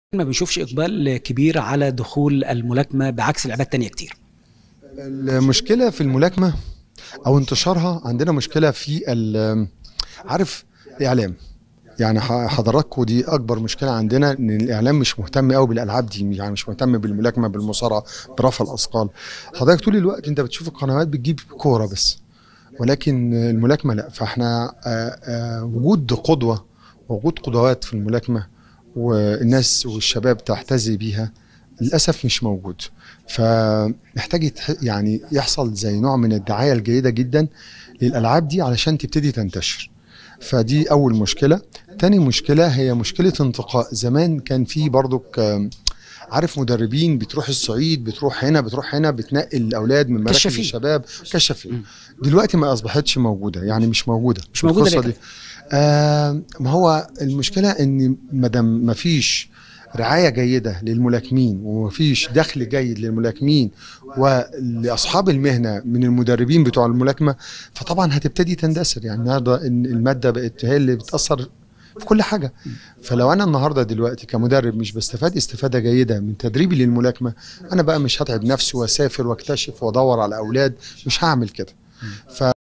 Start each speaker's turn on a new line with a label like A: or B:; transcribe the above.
A: ما بنشوفش اقبال كبير على دخول الملاكمه بعكس لعبات تانية كتير
B: المشكله في الملاكمه او انتشارها عندنا مشكله في ال- عارف الاعلام يعني ح- حضراتكم دي اكبر مشكله عندنا ان الاعلام مش مهتم قوي بالالعاب دي يعني مش مهتم بالملاكمه بالمصارعه برفع الاثقال حضرتك طول الوقت انت بتشوف القنوات بتجيب كوره بس ولكن الملاكمه لا فاحنا آه، آه، وجود قدوه وجود قدوات في الملاكمه والناس والشباب تحتذي بيها للاسف مش موجود فمحتاج يتح- يعني يحصل زي نوع من الدعايه الجيده جدا للالعاب دي علشان تبتدي تنتشر فدي اول مشكله تاني مشكله هي مشكله انتقاء زمان كان في برضك آم، عارف مدربين بتروح الصعيد بتروح هنا بتروح هنا بتنقل الاولاد من مراكز
A: كشافين.
B: الشباب كشافين دلوقتي ما اصبحتش موجوده يعني مش موجوده
A: مش موجودة
B: القصة
A: ليه
B: دي آه ما هو المشكله ان ما دام ما فيش رعايه جيده للملاكمين وما فيش دخل جيد للملاكمين ولاصحاب المهنه من المدربين بتوع الملاكمه فطبعا هتبتدي تندثر يعني النهارده إن الماده بقت هي اللي بتاثر في كل حاجه فلو انا النهارده دلوقتي كمدرب مش بستفاد استفاده جيده من تدريبي للملاكمه انا بقى مش هتعب نفسي واسافر واكتشف وادور على اولاد مش هعمل كده ف